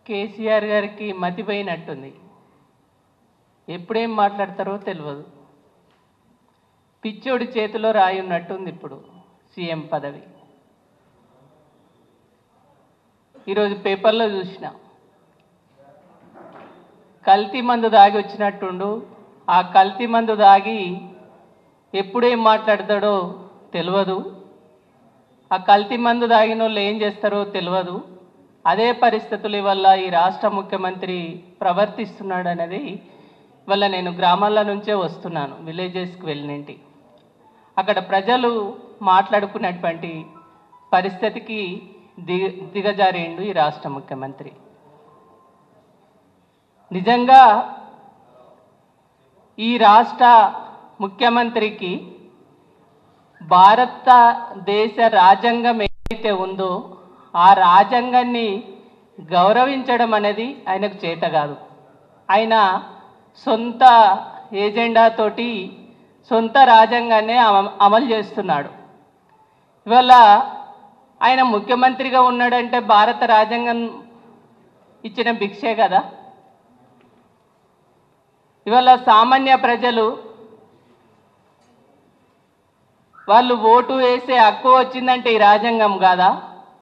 కేసీఆర్ గారికి మతిపోయినట్టుంది ఎప్పుడేం మాట్లాడతారో తెలియదు పిచ్చోడి చేతిలో రాయి ఉన్నట్టుంది ఇప్పుడు సీఎం పదవి ఈరోజు పేపర్లో చూసిన కల్తీ మందు దాగి వచ్చినట్టుండు ఆ కల్తీ మందు దాగి ఎప్పుడేం మాట్లాడతాడో తెలియదు ఆ కల్తీ మందు దాగిన వాళ్ళు ఏం చేస్తారో తెలియదు అదే పరిస్థితుల వల్ల ఈ రాష్ట్ర ముఖ్యమంత్రి ప్రవర్తిస్తున్నాడు అనేది వల్ల నేను గ్రామాల నుంచే వస్తున్నాను విలేజెస్కి వెళ్ళినంటి అక్కడ ప్రజలు మాట్లాడుకున్నటువంటి పరిస్థితికి దిగ దిగజారేండు ఈ రాష్ట్ర ముఖ్యమంత్రి నిజంగా ఈ రాష్ట్ర ముఖ్యమంత్రికి భారతదేశ రాజ్యాంగం ఏదైతే ఉందో ఆ రాజ్యాంగాన్ని గౌరవించడం అనేది ఆయనకు చేత కాదు ఆయన సొంత ఏజెండాతోటి సొంత రాజ్యాంగాన్ని అమ- అమలు చేస్తున్నాడు ఇవాళ ఆయన ముఖ్యమంత్రిగా ఉన్నాడంటే భారత రాజ్యాంగం ఇచ్చిన భిక్షే కదా ఇవాళ సామాన్య ప్రజలు వాళ్ళు ఓటు వేసే హక్కు వచ్చిందంటే ఈ రాజ్యాంగం కాదా